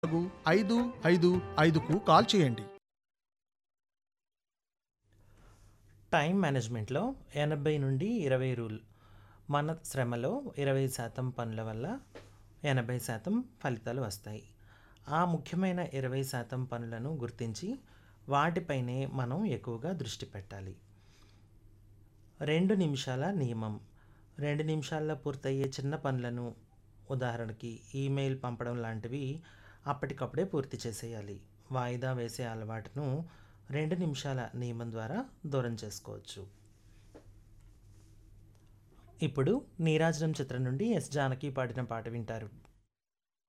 నాలుగు ఐదు ఐదు ఐదుకు కాల్ చేయండి టైం మేనేజ్మెంట్లో ఎనభై నుండి ఇరవై రూల్ మన శ్రమలో ఇరవై శాతం పనుల వల్ల ఎనభై శాతం ఫలితాలు వస్తాయి ఆ ముఖ్యమైన ఇరవై శాతం పనులను గుర్తించి వాటిపైనే మనం ఎక్కువగా దృష్టి పెట్టాలి రెండు నిమిషాల నియమం రెండు నిమిషాల్లో పూర్తయ్యే చిన్న పనులను ఉదాహరణకి ఈమెయిల్ పంపడం లాంటివి అప్పటికప్పుడే పూర్తి చేసేయాలి వాయిదా వేసే అలవాటును రెండు నిమిషాల నియమం ద్వారా దూరం చేసుకోవచ్చు ఇప్పుడు నీరాజనం చిత్రం నుండి ఎస్ జానకి పాడిన పాట వింటారు